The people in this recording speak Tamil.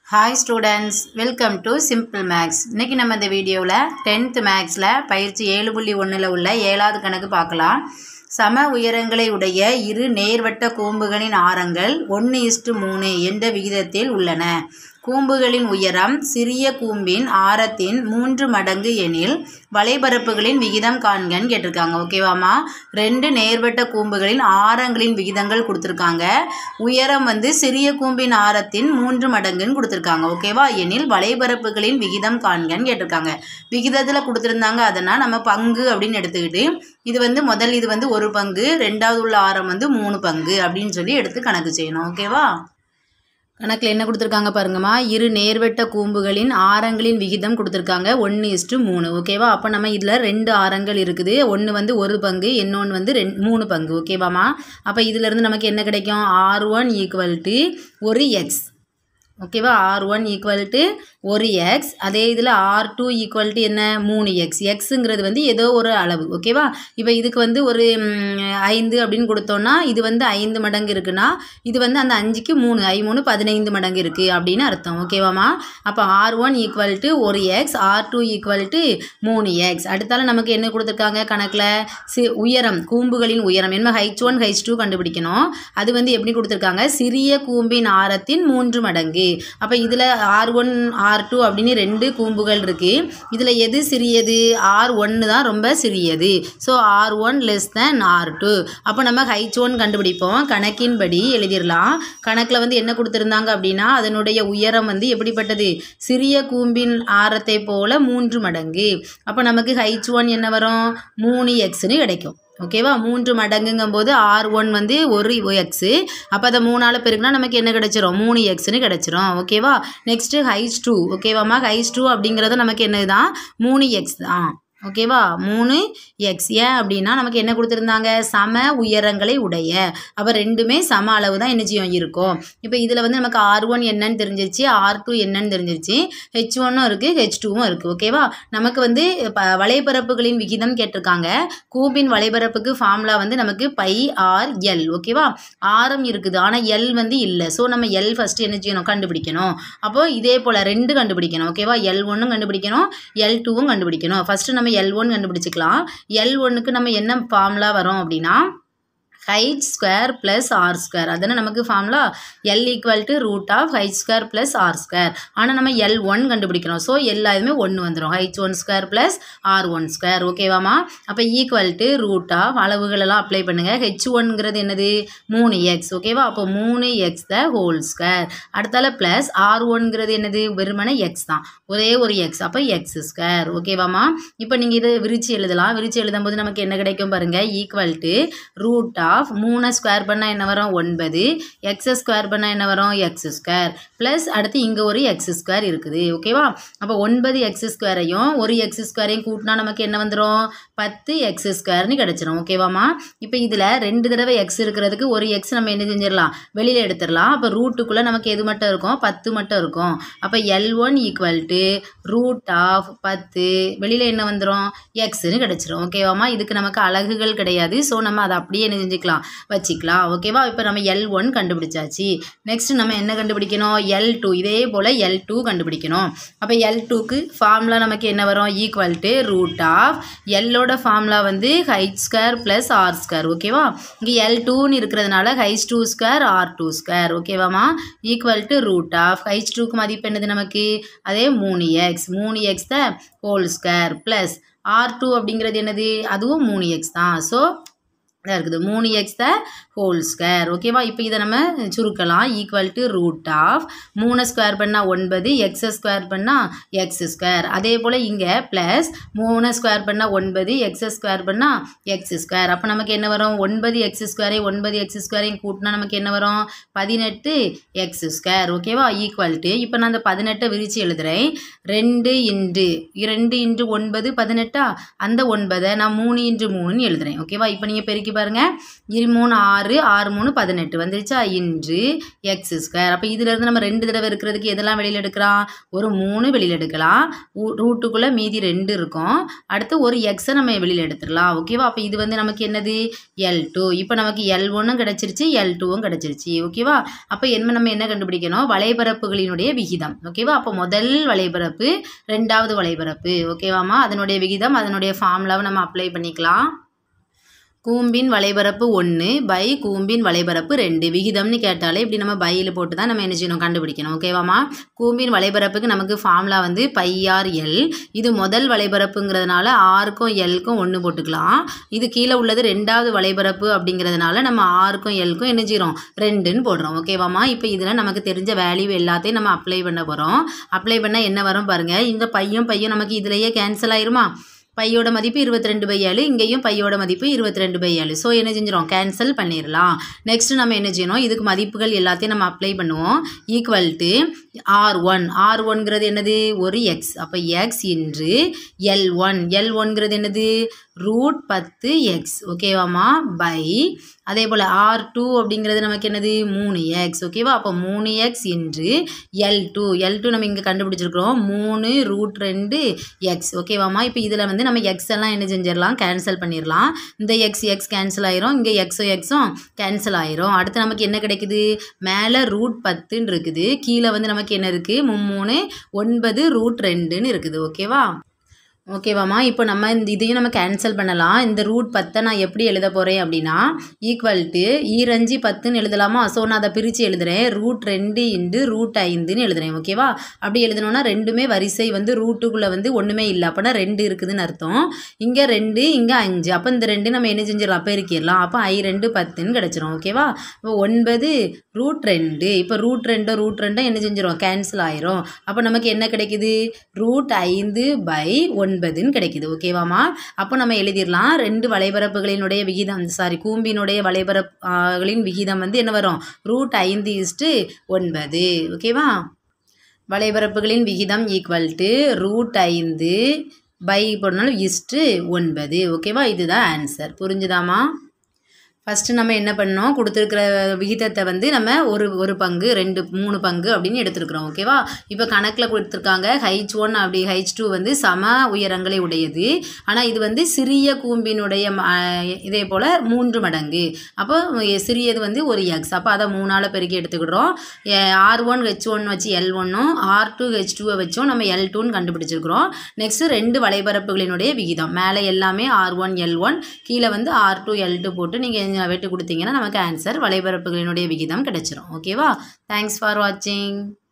hi students welcome to simple maths இன்னைக்கு நம்ம இந்த வீடியோவில் டென்த் மேக்ஸில் பயிற்சி ஏழு புள்ளி ஒன்றில் உள்ள ஏழாவது கணக்கு பார்க்கலாம் சம உயரங்களை உடைய இரு நேர்வட்ட கூம்புகளின் ஆரங்கள் ஒன்று இஸ்டு மூணு என்ற விகிதத்தில் உள்ளன கூம்புகளின் உயரம் சிறிய கூம்பின் ஆரத்தின் மூன்று மடங்கு எனில் வலைபரப்புகளின் விகிதம் காண்கன்னு கேட்டிருக்காங்க ஓகேவாம்மா ரெண்டு நேர்வட்ட கூம்புகளின் ஆரங்களின் விகிதங்கள் கொடுத்துருக்காங்க உயரம் வந்து சிறிய கூம்பின் ஆரத்தின் மூன்று மடங்குன்னு கொடுத்துருக்காங்க ஓகேவா எனில் வலைபரப்புகளின் விகிதம் காண்கன்னு கேட்டிருக்காங்க விகிதத்தில் கொடுத்துருந்தாங்க அதனால் நம்ம பங்கு அப்படின்னு எடுத்துக்கிட்டு இது வந்து முதல் இது வந்து ஒரு பங்கு ரெண்டாவது உள்ள ஆரம் வந்து மூணு பங்கு அப்படின்னு சொல்லி எடுத்து கணக்கு செய்யணும் ஓகேவா கணக்கில் என்ன கொடுத்துருக்காங்க பாருங்கம்மா இரு நேர்வெட்ட கூம்புகளின் ஆரங்களின் விகிதம் கொடுத்துருக்காங்க ஒன்று இஸ்ட்டு மூணு ஓகேவா அப்போ நம்ம இதில் ரெண்டு ஆரங்கள் இருக்குது ஒன்று வந்து ஒரு பங்கு இன்னொன்று வந்து ரெண் மூணு பங்கு ஓகேவாம்மா அப்போ இதிலேருந்து நமக்கு என்ன கிடைக்கும் ஆர் ஒன் ஈக்குவல் டு ஒரு எக்ஸ் ஓகேவா ஆர் ஒன் ஈக்குவல் டு ஒரு எக்ஸ் அதே இதில் ஆர் டூ ஈக்குவல் டு என்ன மூணு எக்ஸ் எக்ஸுங்கிறது வந்து ஏதோ ஒரு அளவு ஓகேவா இப்போ இதுக்கு வந்து ஒரு ம், ஐந்து அப்படின்னு கொடுத்தோன்னா இது வந்து ஐந்து மடங்கு இருக்குன்னா இது வந்து அந்த அஞ்சுக்கு மூணு ஐ மூணு பதினைந்து மடங்கு இருக்குது அப்படின்னு அர்த்தம் ஓகேவாம்மா அப்போ ஆர் ஒன் ஈக்குவல் டு ஒரு X R two equal to மூணு எக்ஸ் அடுத்தால நமக்கு என்ன கொடுத்துருக்காங்க கணக்கில் சி உயரம் கூம்புகளின் உயரம் என்ன ஹைச் ஒன் ஹைச் டூ கண்டுபிடிக்கணும் அது வந்து எப்படி கொடுத்துருக்காங்க சிறிய கூம்பின் ஆரத்தின் மூன்று மடங்கு அப்போ இதில் ஆர் ஒன் ஆர் டூ அப்படின்னு ரெண்டு கூம்புகள் இருக்குது இதில் எது சிறியது ஆர் ஒன்று தான் ரொம்ப சிறியது so R one less than R two அப்போ நம்ம ஹைச் ஒன் கண்டுபிடிப்போம் கணக்கின்படி எழுதிடலாம் கணக்கில் வந்து என்ன கொடுத்துருந்தாங்க அப்படின்னா அதனுடைய உயரம் வந்து எப்படிப்பட்டது சிறிய கூம்பின் ஆரத்தை போல மூன்று மடங்கு அப்போ நமக்கு ஹைச் ஒன் என்ன வரும் மூணு எக்ஸ்னு கிடைக்கும் ஓகேவா மூன்று மடங்குங்கும் போது ஆர் ஒன் வந்து ஒரு எக்ஸு அப்போ அதை மூணால் பெருக்குனா நமக்கு என்ன கிடைச்சிரும் மூணு எக்ஸ்னு கிடைச்சிரும் ஓகேவா நெக்ஸ்ட்டு ஹைஸ் டூ ஓகேவாம்மா ஹைஸ் டூ அப்படிங்கிறது நமக்கு என்னதுதான் மூணு எக்ஸ் தான் ஓகேவா மூணு எக்ஸ் ஏன் அப்படின்னா நமக்கு என்ன கொடுத்துருந்தாங்க சம உயரங்களை உடைய அப்போ ரெண்டுமே சம அளவு தான் என்ன செய்யும் இருக்கும் இப்போ இதில் வந்து நமக்கு ஆர் ஒன் என்னன்னு தெரிஞ்சிருச்சு ஆர் டூ என்னன்னு தெரிஞ்சிருச்சு ஹெச் ஒன்னும் இருக்குது ஹெச் டூவும் இருக்குது ஓகேவா நமக்கு வந்து ப வலைபரப்புகளின் விகிதம் கேட்டிருக்காங்க கூம்பின் வலைபரப்புக்கு ஃபார்முலா வந்து நமக்கு பை ஆர் எல் ஓகேவா ஆரம் இருக்குது ஆனால் எல் வந்து இல்லை ஸோ நம்ம எல் ஃபஸ்ட்டு என்ன செய்யணும் கண்டுபிடிக்கணும் அப்போது இதே போல் ரெண்டு கண்டுபிடிக்கணும் ஓகேவா எல் ஒன்றும் கண்டுபிடிக்கணும் எல் டூவும் கண்டுபிடிக்கணும் ஃபஸ்ட்டு நம்ம எல் ஒன் கண்டுபிடிச்சிக்கலாம் எல் ஒன்றுக்கு நம்ம என்ன ஃபார்முலா வரும் அப்படின்னா height square plus R square அதுதானே நமக்கு formula L equal to root of height square plus R square ஆனால் நம்ம எல் ஒன் கண்டுபிடிக்கிறோம் ஸோ எல்லாருமே ஒன்று வந்துடும் height one square plus R one square ஓகேவாம்மா அப்போ ஈக்குவல் டு ரூட் ஆஃப் அளவுகளெல்லாம் அப்ளை பண்ணுங்கள் ஹெச் ஒன்ங்கிறது என்னது மூணு எக்ஸ் ஓகேவா அப்போ மூணு எக்ஸ் த ஹோல் ஸ்கொயர் அடுத்தால ப்ளஸ் ஆர் ஒன்ங்கிறது என்னது வெறுமனே எக்ஸ் தான் ஒரே ஒரு எக்ஸ் அப்போ எக்ஸ் ஸ்கொயர் ஓகேவாம்மா இப்போ நீங்கள் இதை விரிச்சு எழுதலாம் விரிச்சு எழுதும்போது நமக்கு என்ன கிடைக்கும் பாருங்கள் ஈக்குவல் டு ரூட் ஆஃப் மூணை ஸ்கொயர் பண்ணால் என்ன வரும் ஒன்பது எக்ஸை ஸ்கொயர் பண்ணால் என்ன வரும் எக்ஸ் ஸ்கொயர் ப்ளஸ் அடுத்து இங்கே ஒரு எக்ஸ் ஸ்கொயர் இருக்குது ஓகேவா அப்போ ஒன்பது எக்ஸ் ஸ்கொயரையும் ஒரு எக்ஸ் ஸ்கொயரையும் கூட்டினா நமக்கு என்ன வந்துடும் பத்து எக்ஸ் ஸ்கொயர்னு கிடச்சிரும் ஓகேவாம்மா இப்போ இதில் ரெண்டு தடவை எக்ஸ் இருக்கிறதுக்கு ஒரு எக்ஸ் நம்ம என்ன செஞ்சிடலாம் வெளியில் எடுத்துடலாம் அப்போ ரூட்டுக்குள்ளே நமக்கு எது மட்டும் இருக்கும் பத்து மட்டும் இருக்கும் அப்போ L one equal to root of பத்து வெளியில் என்ன வந்துடும் எக்ஸ்னு கிடச்சிரும் ஓகேவாம்மா இதுக்கு நமக்கு அலகுகள் கிடையாது ஸோ நம்ம அதை அப்படியே என்ன செஞ்சுக்கலாம் வச்சுக்கலாம் ஓகேவா இப்போ நம்ம எல் ஒன் கண்டுபிடிச்சாச்சு நெக்ஸ்ட் நம்ம என்ன கண்டுபிடிக்கணும் எல் டூ இதே போல் எல் டூ கண்டுபிடிக்கணும் அப்போ எல் டூக்கு ஃபார்முலா நமக்கு என்ன வரும் ஈக்குவல் டு ரூட் ஆஃப் எல்லோட ஃபார்முலா வந்து height square plus R square ஓகேவா இங்கே எல் டூன்னு இருக்கிறதுனால H two square R two square ஓகேவாம்மா equal to root of H டூக்கு மதிப்பு என்னது நமக்கு அதே மூணு எக்ஸ் மூணு X the whole square plus R two அப்படிங்கிறது என்னது அதுவும் மூணு எக்ஸ் தான் ஸோ இதாக இருக்குது மூணு எக்ஸ் த ஹோல் ஸ்கொயர் ஓகேவா இப்போ இதை நம்ம சுருக்கலாம் ஈக்குவல் டு ரூட் ஆஃப் மூணு ஸ்கொயர் பண்ணால் ஒன்பது எக்ஸ் ஸ்கொயர் பண்ணால் எக்ஸ் ஸ்கொயர் அதே போல் இங்கே ப்ளஸ் மூணு ஸ்கொயர் பண்ணால் ஒன்பது எக்ஸ் ஸ்கொயர் பண்ணால் எக்ஸ் ஸ்கொயர் அப்போ நமக்கு என்ன வரும் ஒன்பது எக்ஸ் ஸ்கொயரை ஒன்பது எக்ஸ் ஸ்கொயரையும் கூட்டினா நமக்கு என்ன வரும் பதினெட்டு எக்ஸ் ஸ்கொயர் ஓகேவா ஈக்குவல் டு இப்போ நான் அந்த பதினெட்டை விரித்து எழுதுகிறேன் ரெண்டு இன்டு ரெண்டு இன்டு ஒன்பது பதினெட்டா அந்த ஒன்பதை நான் மூணு இன்டு மூணுன்னு எழுதுறேன் ஓகேவா இப்போ நீங்கள் பெருக்கி பெருக்கி பாருங்கள் இரு மூணு ஆறு ஆறு மூணு பதினெட்டு வந்துருச்சா இன்று எக்ஸ் ஸ்கொயர் அப்போ இதிலேருந்து நம்ம ரெண்டு தடவை இருக்கிறதுக்கு எதெல்லாம் வெளியில் எடுக்கலாம் ஒரு மூணு வெளியில் எடுக்கலாம் ரூட்டுக்குள்ளே மீதி ரெண்டு இருக்கும் அடுத்து ஒரு எக்ஸை நம்ம வெளியில் எடுத்துடலாம் ஓகேவா அப்போ இது வந்து நமக்கு என்னது எல் டூ இப்போ நமக்கு எல் ஒன்றும் கிடச்சிருச்சு எல் டூவும் கிடச்சிருச்சு ஓகேவா அப்போ என்ன நம்ம என்ன கண்டுபிடிக்கணும் வலைபரப்புகளினுடைய விகிதம் ஓகேவா அப்போ முதல் வலைபரப்பு ரெண்டாவது வலைபரப்பு ஓகேவாம்மா அதனுடைய விகிதம் அதனுடைய ஃபார்முலாவை நம்ம அப்ளை பண்ணிக்கலாம் கூம்பின் வலைபரப்பு ஒன்று பை கூம்பின் வலைபரப்பு ரெண்டு விகிதம்னு கேட்டாலே இப்படி நம்ம பையில் போட்டு தான் நம்ம என்ன செய்யணும் கண்டுபிடிக்கணும் ஓகேவாம்மா கூம்பின் வலைபரப்புக்கு நமக்கு ஃபார்முலா வந்து பை ஆர் எல் இது முதல் வலைபரப்புங்கிறதுனால ஆருக்கும் எல்க்கும் ஒன்று போட்டுக்கலாம் இது கீழே உள்ளது ரெண்டாவது வலைபரப்பு அப்படிங்கிறதுனால நம்ம ஆருக்கும் எல்க்கும் என்ன செய்கிறோம் ரெண்டுன்னு போடுறோம் ஓகேவாம்மா இப்போ இதில் நமக்கு தெரிஞ்ச வேல்யூ எல்லாத்தையும் நம்ம அப்ளை பண்ண போகிறோம் அப்ளை பண்ணால் என்ன வரும் பாருங்கள் இந்த பையும் பையும் நமக்கு இதிலேயே கேன்சல் ஆயிருமா பையோட மதிப்பு இருபத்தி ரெண்டு பை ஏழு இங்கேயும் பையோட மதிப்பு இருபத்தி ரெண்டு பை ஏழு ஸோ என்ன செஞ்சிடும் கேன்சல் பண்ணிடலாம் நெக்ஸ்ட் நம்ம என்ன செய்யணும் இதுக்கு மதிப்புகள் எல்லாத்தையும் நம்ம அப்ளை பண்ணுவோம் equal to R one R ஒன்ங்கிறது என்னது ஒரு எக்ஸ் அப்போ எக்ஸ் இன்று எல் ஒன் எல் ஒன்ங்கிறது என்னது ரூட் பத்து எக்ஸ் ஓகேவாம்மா பை அதே போல் ஆர் டூ அப்படிங்கிறது நமக்கு என்னது மூணு எக்ஸ் ஓகேவா அப்போ மூணு எக்ஸ் இன்று எல் டூ எல் டூ நம்ம இங்கே கண்டுபிடிச்சிருக்கிறோம் மூணு ரூட் ரெண்டு எக்ஸ் ஓகேவாம்மா இப்போ இதில் வந்து நம்ம எக்ஸ் எல்லாம் என்ன செஞ்சிடலாம் கேன்சல் பண்ணிடலாம் இந்த எக்ஸ் எக்ஸ் கேன்சல் ஆயிரும் இங்கே எக்ஸும் எக்ஸும் கேன்சல் ஆயிரும் அடுத்து நமக்கு என்ன கிடைக்குது மேலே ரூட் பத்துன்னு இருக்குது கீழே வந்து நமக்கு என்ன இருக்குது மும்மூணு ஒன்பது ரூட் ரெண்டுன்னு இருக்குது ஓகேவா ஓகேவாம்மா இப்போ நம்ம இந்த இதையும் நம்ம கேன்சல் பண்ணலாம் இந்த ரூட் பத்தை நான் எப்படி எழுத போகிறேன் அப்படின்னா ஈக்குவல் டு ஈரஞ்சி பத்துன்னு எழுதலாமா ஸோ நான் அதை பிரித்து எழுதுறேன் ரூட் ரெண்டு இன்டு ரூட் ஐந்துன்னு எழுதுறேன் ஓகேவா அப்படி எழுதணும்னா ரெண்டுமே வரிசை வந்து ரூட்டுக்குள்ளே வந்து ஒன்றுமே இல்லை அப்போனா ரெண்டு இருக்குதுன்னு அர்த்தம் இங்கே ரெண்டு இங்கே அஞ்சு அப்போ இந்த ரெண்டு நம்ம என்ன செஞ்சிடலாம் பெருக்கிடலாம் அப்போ ஐ ரெண்டு பத்துன்னு கிடச்சிரும் ஓகேவா இப்போ ஒன்பது ரூட் ரெண்டு இப்போ ரூட் ரெண்டோ ரூட் ரெண்டோ என்ன செஞ்சிடும் கேன்சல் ஆயிரும் அப்போ நமக்கு என்ன கிடைக்குது ரூட் ஐந்து பை ஒன்பதுன்னு கிடைக்குது ஓகேவாம்மா அப்போ நம்ம எழுதிடலாம் ரெண்டு வலைபரப்புகளினுடைய விகிதம் சாரி கூம்பினுடைய வலைபரப்புகளின் விகிதம் வந்து என்ன வரும் ரூட் ஐந்து இஸ்ட்டு ஒன்பது ஓகேவா வலைபரப்புகளின் விகிதம் ஈக்குவல் டு ரூட் ஐந்து பை போடனாலும் இஸ்ட்டு ஒன்பது ஓகேவா இதுதான் ஆன்சர் புரிஞ்சுதாம்மா ஃபஸ்ட்டு நம்ம என்ன பண்ணோம் கொடுத்துருக்கிற விகிதத்தை வந்து நம்ம ஒரு ஒரு பங்கு ரெண்டு மூணு பங்கு அப்படின்னு எடுத்துருக்குறோம் ஓகேவா இப்போ கணக்கில் கொடுத்துருக்காங்க ஹைச் ஒன் அப்படி ஹைச் டூ வந்து சம உயரங்களை உடையது ஆனால் இது வந்து சிறிய கூம்பினுடைய ம- இதே போல் மூன்று மடங்கு அப்போ சிறியது வந்து ஒரு எக்ஸ் அப்போ அதை மூணால் பெருக்கி எடுத்துக்கிடுறோம் ஆர் ஒன் ஹெச் ஒன் வச்சு எல் ஒன்னும் ஆர் டூ ஹெச் டூவை வச்சும் நம்ம எல் டூன்னு கண்டுபிடிச்சிருக்கிறோம் நெக்ஸ்ட்டு ரெண்டு வலைபரப்புகளினுடைய விகிதம் மேலே எல்லாமே ஆர் ஒன் எல் ஒன் கீழே வந்து ஆர் டூ எல் டூ போட்டு நீங்கள் வெட்டு கொடுத்தீங்கன்னா நமக்கு ஆன்சர் வலைபரப்புகளினுடைய விகிதம் கிடைச்சிரும் ஓகேவா தேங்க்ஸ் ஃபார் வாட்சிங்